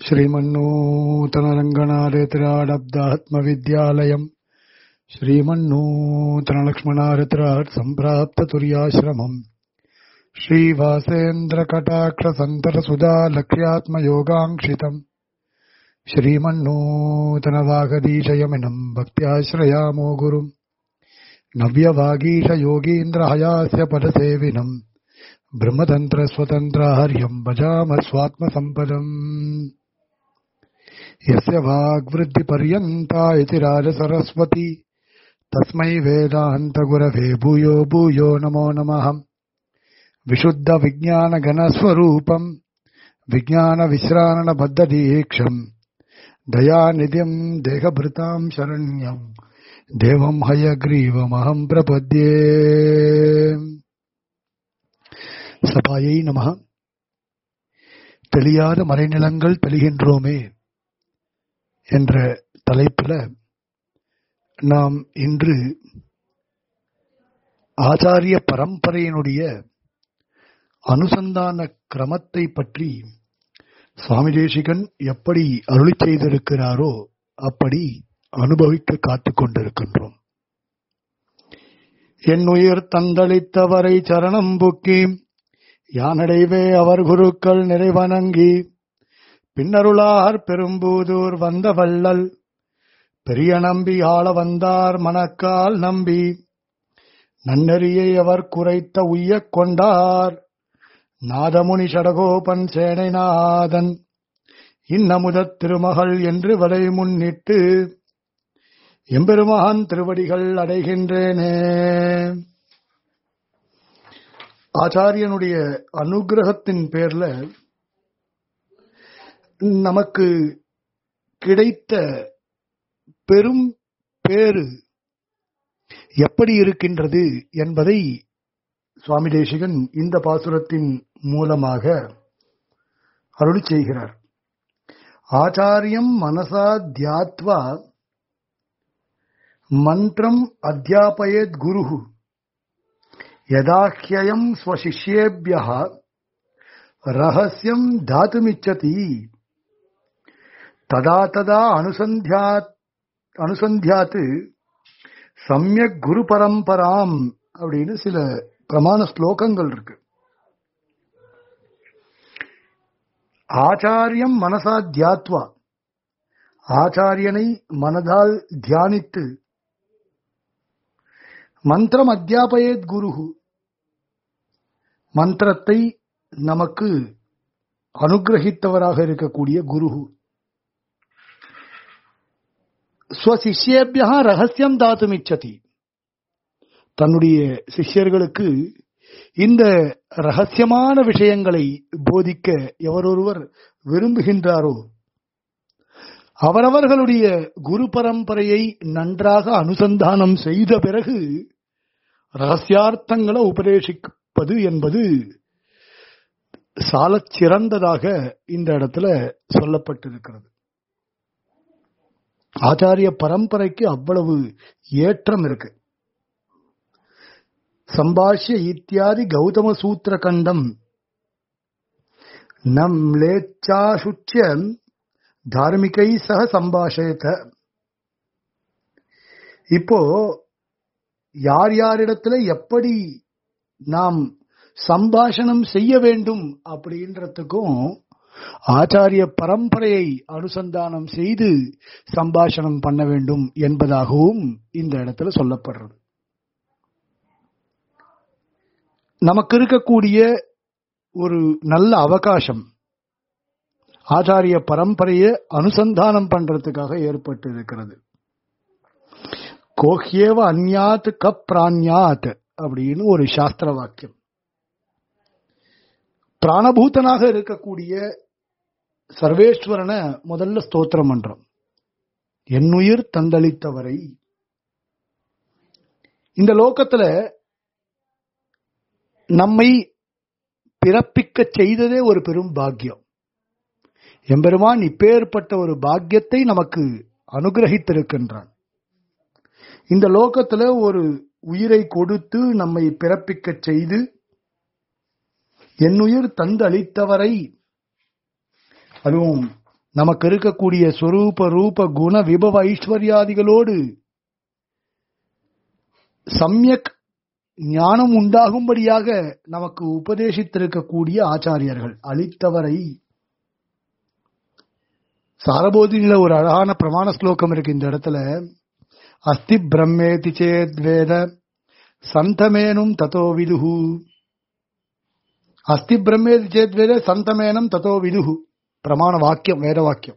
श्रीमन्नूतनरङ्गनारेतिराडब्दात्मविद्यालयम् श्रीमन्नूतनलक्ष्मणारितिराट् सम्प्राप्ततुर्याश्रमम् श्रीवासेन्द्रकटाक्षसन्तरसुधा लक्ष्यात्मयोगाङ्क्षितम् श्रीमन्नूतनवागदीशयमिनम् भक्त्याश्रयामो गुरुम् नव्यवागीशयोगीन्द्रहयास्य पदसेविनम् ब्रह्मतन्त्रस्वतन्त्राहर्यम् भजाम स्वात्मसम्पदम् यस्य वाग्वृद्धिपर्यन्ता इति राजसरस्वती तस्मै वेदान्तगुरवे भूयो भूयो नमो नमः विशुद्धविज्ञानगणस्वरूपम् विज्ञानविश्राणबद्धदीक्षम् दयानिधिम् देहभृताम् शरण्यम् देवम् हयग्रीवमहम् प्रपद्ये சபாயை நம தெளியாத மறைநிலங்கள் தெளிகின்றோமே என்ற தலைப்பில் நாம் இன்று ஆச்சாரிய பரம்பரையினுடைய அனுசந்தான கிரமத்தை பற்றி சுவாமி தேசிகன் எப்படி அருளி செய்திருக்கிறாரோ அப்படி அனுபவிக்க காத்துக் கொண்டிருக்கின்றோம் என் உயிர் தந்தளித்தவரை சரணம் புக்கி யானடைவே அவர் குருக்கள் நிறைவணங்கி பின்னருளார் பெரும்பூதூர் வந்த வள்ளல் பெரிய நம்பி ஆள வந்தார் மணக்கால் நம்பி நன்னெறியை அவர் குறைத்த உய்யக் கொண்டார் நாதமுனி சடகோபன் சேனைநாதன் இன்னமுதத் திருமகள் என்று வரை முன்னிட்டு எம்பெருமான் திருவடிகள் அடைகின்றேனே ஆச்சாரியனுடைய அனுகிரகத்தின் பேர்ல நமக்கு கிடைத்த பெரும் பேரு எப்படி இருக்கின்றது என்பதை சுவாமி தேசிகன் இந்த பாசுரத்தின் மூலமாக அருளி செய்கிறார் ஆச்சாரியம் மனசா தியாத்வா மந்திரம் அத்தியாபயத் குருஹு यदाह्ययम् स्वशिष्येभ्यः रहस्यम् दातुमिच्छति तदा तदा अनुसन्ध्यात् அனுசந்தியாத்து சமயக் குரு பரம்பராம் அப்படின்னு சில பிரமாண ஸ்லோகங்கள் இருக்கு ஆச்சாரியம் மனசா தியாத்வா ஆச்சாரியனை மனதால் தியானித்து மந்திரம் அத்தியாபயத் குருகு மந்திரத்தை நமக்கு அனுகிரகித்தவராக இருக்கக்கூடிய குருகு ஸ்வசிஷ்யேபியா ரகசியம் தாத்துமிச்சதி தன்னுடைய சிஷ்யர்களுக்கு இந்த ரகசியமான விஷயங்களை போதிக்க எவரொருவர் விரும்புகின்றாரோ அவரவர்களுடைய குரு பரம்பரையை நன்றாக அனுசந்தானம் செய்த பிறகு ரகசியார்த்தங்களை உபதேசிப்பது என்பது சாலச் சிறந்ததாக இந்த இடத்துல சொல்லப்பட்டிருக்கிறது ஆச்சாரிய பரம்பரைக்கு அவ்வளவு ஏற்றம் இருக்கு சம்பாஷ்ய இத்தியாதி கௌதம சூத்திர கண்டம் நம் லேச்சாசுச்சிய தார்மிகை சக சம்பாஷயத்த இப்போ யார் யாரிடத்துல எப்படி நாம் சம்பாஷணம் செய்ய வேண்டும் அப்படின்றதுக்கும் ஆச்சாரிய பரம்பரையை அனுசந்தானம் செய்து சம்பாஷணம் பண்ண வேண்டும் என்பதாகவும் இந்த இடத்துல சொல்லப்படுறது நமக்கு இருக்கக்கூடிய ஒரு நல்ல அவகாசம் ஆச்சாரிய பரம்பரையை அனுசந்தானம் பண்றதுக்காக ஏற்பட்டு இருக்கிறது கோஹ்யேவ அந்யாத் கப் பிராண்யாத் அப்படின்னு ஒரு சாஸ்திர வாக்கியம் பிராணபூதனாக இருக்கக்கூடிய சர்வேஸ்வரனை முதல்ல ஸ்தோத்திரம் பண்றோம் என்னுயிர் தந்தளித்தவரை இந்த லோகத்துல நம்மை பிறப்பிக்க செய்ததே ஒரு பெரும் பாக்கியம் எம்பெருமான் இப்பேற்பட்ட ஒரு பாக்கியத்தை நமக்கு அனுகிரகித்திருக்கின்றான் இந்த லோகத்துல ஒரு உயிரை கொடுத்து நம்மை பிறப்பிக்க செய்து என்னுயிர் தந்து அளித்தவரை அதுவும் நமக்கு இருக்கக்கூடிய ஸ்வரூப ரூப குண விபவ ஐஸ்வர்யாதிகளோடு சமயக் ஞானம் உண்டாகும்படியாக நமக்கு உபதேசித்திருக்கக்கூடிய ஆச்சாரியர்கள் அளித்தவரை சாரபோதினில ஒரு அழகான பிரமாண ஸ்லோகம் இருக்கு இந்த இடத்துல அஸ்தி பிரம்மேதி சேத் வேத சந்தமேனும் ததோ விதுஹு அஸ்தி பிரம்மேதி சேத் வேத சந்தமேனம் ததோ விதுஹு பிரமாண வாக்கியம் வேத வாக்கியம்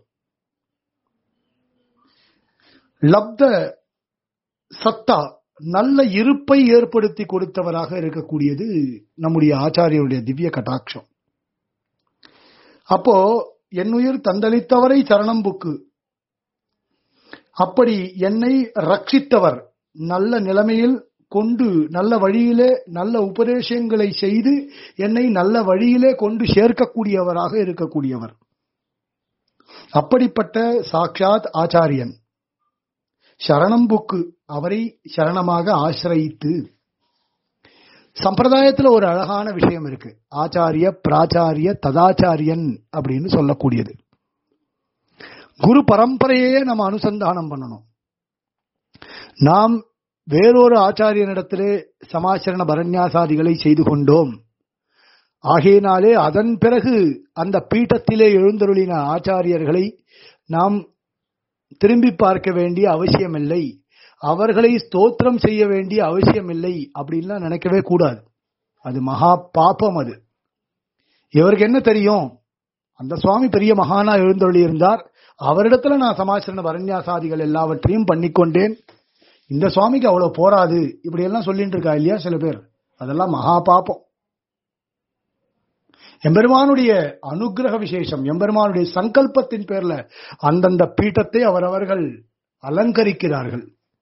லப்த சத்தா நல்ல இருப்பை ஏற்படுத்தி கொடுத்தவராக இருக்கக்கூடியது நம்முடைய ஆச்சாரியருடைய திவ்ய கட்டாட்சம் அப்போ என்னுயிர் தந்தளித்தவரை சரணம் புக்கு அப்படி என்னை ரட்சித்தவர் நல்ல நிலைமையில் கொண்டு நல்ல வழியிலே நல்ல உபதேசங்களை செய்து என்னை நல்ல வழியிலே கொண்டு சேர்க்கக்கூடியவராக இருக்கக்கூடியவர் அப்படிப்பட்ட சாட்சாத் ஆச்சாரியன் சரணம் புக்கு அவரை சரணமாக ஆசிரயித்து சம்பிரதாயத்துல ஒரு அழகான விஷயம் இருக்கு ஆச்சாரிய பிராச்சாரிய ததாச்சாரியன் அப்படின்னு சொல்லக்கூடியது குரு பரம்பரையே நம்ம அனுசந்தானம் பண்ணணும் நாம் வேறொரு ஆச்சாரியனிடத்திலே சமாச்சரண பரநியாசாதிகளை செய்து கொண்டோம் ஆகையினாலே அதன் பிறகு அந்த பீட்டத்திலே எழுந்தருளின ஆச்சாரியர்களை நாம் திரும்பி பார்க்க வேண்டிய அவசியமில்லை அவர்களை ஸ்தோத்திரம் செய்ய வேண்டிய அவசியமில்லை அப்படின்லாம் நினைக்கவே கூடாது அது மகா பாப்பம் அது இவருக்கு என்ன தெரியும் அந்த சுவாமி பெரிய மகானா எழுந்தருளி இருந்தார் அவரிடத்துல நான் சமாச்சரண வரண்யாசாதிகள் எல்லாவற்றையும் பண்ணிக்கொண்டேன் இந்த சுவாமிக்கு அவ்வளவு போராது இப்படி எல்லாம் சொல்லிட்டு இருக்கா இல்லையா சில பேர் அதெல்லாம் மகா பாப்பம் எம்பெருமானுடைய அனுகிரக விசேஷம் எம்பெருமானுடைய சங்கல்பத்தின் பேர்ல அந்தந்த பீட்டத்தை அவரவர்கள் அலங்கரிக்கிறார்கள்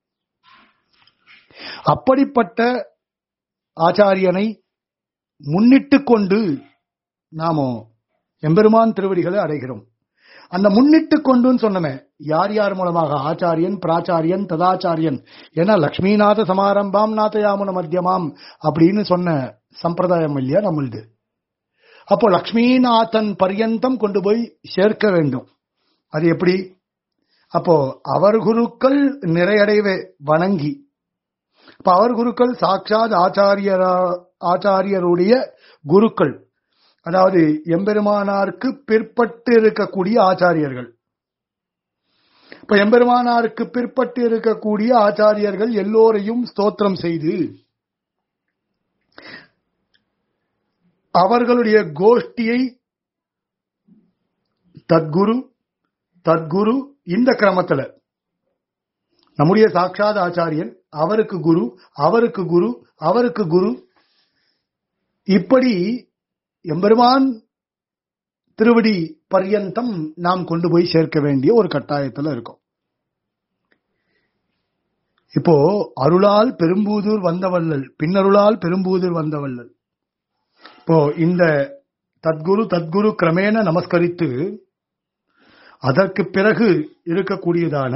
அப்படிப்பட்ட ஆச்சாரியனை முன்னிட்டு கொண்டு நாம எம்பெருமான் திருவடிகளை அடைகிறோம் அந்த முன்னிட்டு கொண்டுன்னு சொன்னமே யார் யார் மூலமாக ஆச்சாரியன் பிராச்சாரியன் ததாச்சாரியன் ஏன்னா லக்ஷ்மிநாத சமாரம்பாம் நாதயாமுன மத்தியமாம் அப்படின்னு சொன்ன சம்பிரதாயம் இல்லையா நம்மளுது அப்போ லக்ஷ்மிநாதன் பர்யந்தம் கொண்டு போய் சேர்க்க வேண்டும் அது எப்படி அப்போ அவர் குருக்கள் நிறையடைவே வணங்கி இப்ப அவர் குருக்கள் சாட்சாத் ஆச்சாரியரா ஆச்சாரியருடைய குருக்கள் அதாவது எம்பெருமானாருக்கு பிற்பட்டு இருக்கக்கூடிய ஆச்சாரியர்கள் இப்ப எம்பெருமானாருக்கு பிற்பட்டு இருக்கக்கூடிய ஆச்சாரியர்கள் எல்லோரையும் ஸ்தோத்திரம் செய்து அவர்களுடைய கோஷ்டியை தத்குரு தத்குரு இந்த கிரமத்துல நம்முடைய சாட்சாத் ஆச்சாரியன் அவருக்கு குரு அவருக்கு குரு அவருக்கு குரு இப்படி எம்பெருமான் திருவடி பர்யந்தம் நாம் கொண்டு போய் சேர்க்க வேண்டிய ஒரு கட்டாயத்துல இருக்கும் இப்போ அருளால் பெரும்பூதூர் வந்தவள்ளல் பின்னருளால் பெரும்பூதூர் வந்தவள்ளல் இப்போ இந்த தத்குரு தத்குரு கிரமேண நமஸ்கரித்து அதற்கு பிறகு இருக்கக்கூடியதான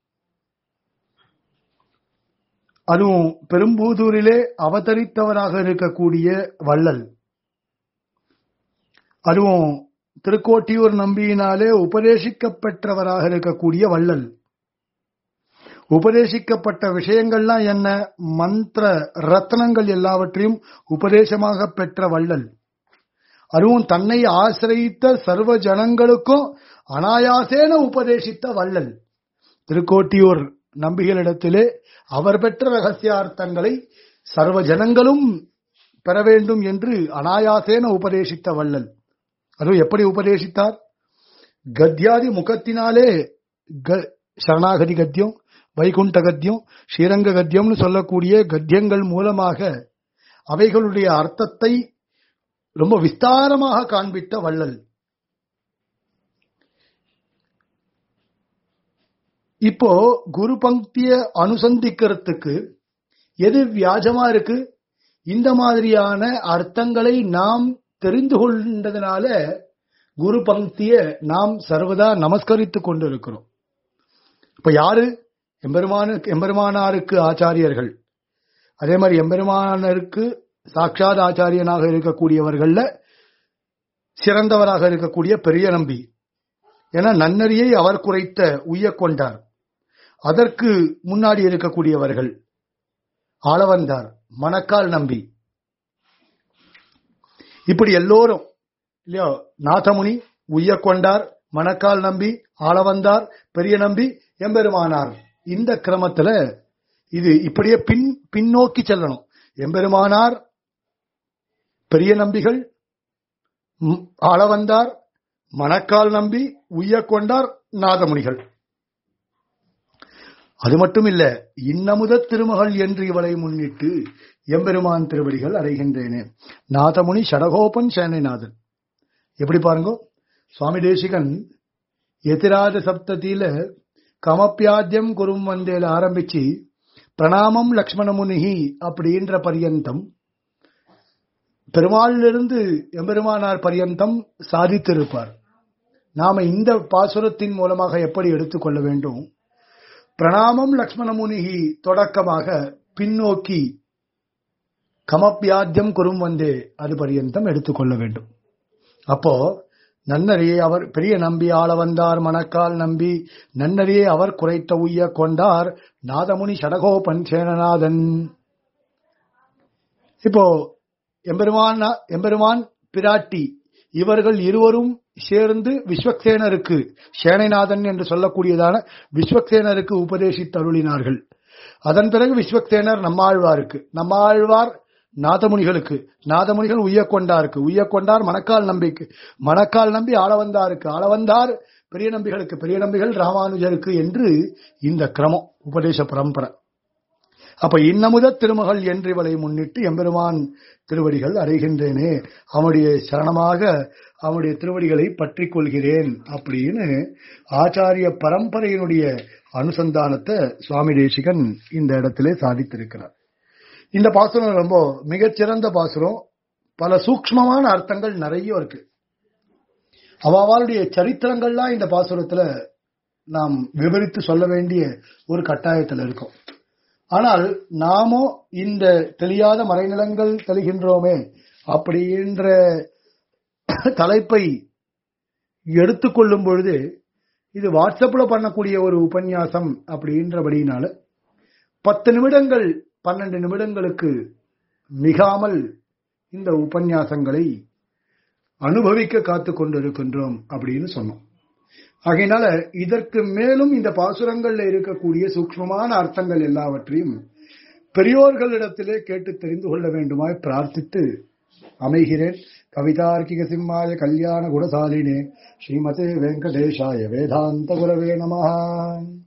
அதுவும் பெரும்பூதூரிலே அவதரித்தவராக இருக்கக்கூடிய வள்ளல் அதுவும் திருக்கோட்டியூர் நம்பியினாலே உபதேசிக்கப்பெற்றவராக இருக்கக்கூடிய வள்ளல் உபதேசிக்கப்பட்ட விஷயங்கள்லாம் என்ன மந்திர ரத்னங்கள் எல்லாவற்றையும் உபதேசமாக பெற்ற வள்ளல் அதுவும் தன்னை ஆசிரியித்த சர்வ ஜனங்களுக்கும் அனாயாசேன உபதேசித்த வள்ளல் திருக்கோட்டியூர் நம்பிகளிடத்திலே அவர் பெற்ற ரகசியார்த்தங்களை சர்வ ஜனங்களும் பெற வேண்டும் என்று அனாயாசேன உபதேசித்த வள்ளல் அதுவும் எப்படி உபதேசித்தார் கத்யாதி முகத்தினாலே க- சரணாகதி கத்தியம் வைகுண்ட கத்தியம் ஸ்ரீரங்க கத்தியம்னு சொல்லக்கூடிய கத்தியங்கள் மூலமாக அவைகளுடைய அர்த்தத்தை ரொம்ப விஸ்தாரமாக காண்பித்த வள்ளல் இப்போ குரு பங்கிய அனுசந்திக்கிறதுக்கு எது வியாஜமா இருக்கு இந்த மாதிரியான அர்த்தங்களை நாம் தெரிந்து கொண்டதுனால குரு பங்கிய நாம் சர்வதா நமஸ்கரித்துக் கொண்டிருக்கிறோம் இப்ப யாரு எம்பெருமானுக்கு எம்பெருமானாருக்கு ஆச்சாரியர்கள் அதே மாதிரி எம்பெருமானருக்கு சாட்சாத் ஆச்சாரியனாக இருக்கக்கூடியவர்கள்ல சிறந்தவராக இருக்கக்கூடிய பெரிய நம்பி ஏன்னா நன்னறியை அவர் குறைத்த உய்ய கொண்டார் அதற்கு முன்னாடி இருக்கக்கூடியவர்கள் ஆளவந்தார் மணக்கால் நம்பி இப்படி எல்லோரும் இல்லையோ நாதமுனி உய்ய கொண்டார் மணக்கால் நம்பி ஆளவந்தார் பெரிய நம்பி எம்பெருமானார் இந்த கிரமத்துல இது இப்படியே பின் பின்னோக்கி செல்லணும் எம்பெருமானார் பெரிய நம்பிகள் ம், ஆளவந்தார் மணக்கால் நம்பி உய்ய கொண்டார் நாதமுனிகள் அது மட்டும் இல்ல இன்னமுத திருமகள் என்று இவளை முன்னிட்டு எம்பெருமான் திருவடிகள் அடைகின்றேனே நாதமுனி ஷடகோபன் சேனைநாதன் எப்படி பாருங்க சுவாமி தேசிகன் எதிராஜ சப்தத்தில கமப்பியாத்தியம் குரும் வந்தேல ஆரம்பிச்சு பிரணாமம் லக்ஷ்மண முனிகி அப்படின்ற பரியந்தம் பெருமாளிலிருந்து எம்பெருமானார் பரியந்தம் சாதித்திருப்பார் நாம இந்த பாசுரத்தின் மூலமாக எப்படி எடுத்துக்கொள்ள வேண்டும் பிரணாமம் லக்ஷ்மண முனிகி தொடக்கமாக பின்னோக்கி கமப்பியாத்தியம் குரும் வந்தே அது பரியந்தம் எடுத்துக்கொள்ள வேண்டும் அப்போ நன்னறியை அவர் பெரிய நம்பி ஆள வந்தார் மணக்கால் நம்பி நன்னறியை அவர் குறைத்த உய்ய கொண்டார் நாதமுனி சடகோபன் சேனநாதன் இப்போ எம்பெருமான் எம்பெருமான் பிராட்டி இவர்கள் இருவரும் சேர்ந்து விஸ்வக்சேனருக்கு சேனைநாதன் என்று சொல்லக்கூடியதான விஸ்வக்சேனருக்கு உபதேசித்து அருளினார்கள் அதன் பிறகு விஸ்வக்சேனர் நம்மாழ்வாருக்கு நம்மாழ்வார் நாதமுனிகளுக்கு நாதமுனிகள் உய்ய கொண்டாருக்கு உய்ய கொண்டார் மணக்கால் நம்பிக்கு மணக்கால் நம்பி ஆளவந்தாருக்கு ஆளவந்தார் பெரிய நம்பிகளுக்கு பெரிய நம்பிகள் ராமானுஜருக்கு என்று இந்த கிரமம் உபதேச பரம்பரை அப்ப இன்னமுத திருமகள் என்று இவளை முன்னிட்டு எம்பெருமான் திருவடிகள் அறைகின்றேனே அவனுடைய சரணமாக அவனுடைய திருவடிகளை பற்றிக் கொள்கிறேன் அப்படின்னு ஆச்சாரிய பரம்பரையினுடைய அனுசந்தானத்தை சுவாமி தேசிகன் இந்த இடத்திலே சாதித்திருக்கிறார் இந்த பாசுரம் ரொம்ப மிகச்சிறந்த பாசுரம் பல சூக்ஷ்மமான அர்த்தங்கள் நிறைய இருக்கு அவளுடைய சரித்திரங்கள்லாம் இந்த பாசுரத்துல நாம் விவரித்து சொல்ல வேண்டிய ஒரு கட்டாயத்தில் இருக்கும் ஆனால் நாமோ இந்த தெளியாத மறைநிலங்கள் தெளிகின்றோமே அப்படின்ற தலைப்பை எடுத்துக்கொள்ளும் பொழுது இது வாட்ஸ்அப்ல பண்ணக்கூடிய ஒரு உபன்யாசம் அப்படின்றபடினால பத்து நிமிடங்கள் பன்னெண்டு நிமிடங்களுக்கு மிகாமல் இந்த உபன்யாசங்களை அனுபவிக்க காத்து கொண்டிருக்கின்றோம் அப்படின்னு சொன்னோம் ஆகையினால இதற்கு மேலும் இந்த பாசுரங்கள்ல இருக்கக்கூடிய சூக்ஷ்மமான அர்த்தங்கள் எல்லாவற்றையும் பெரியோர்களிடத்திலே கேட்டு தெரிந்து கொள்ள வேண்டுமாய் பிரார்த்தித்து அமைகிறேன் கவிதார்க்கிக சிம்மாய கல்யாண குணசாலினே ஸ்ரீமதே வெங்கடேஷாய வேதாந்த குரவே நமஹா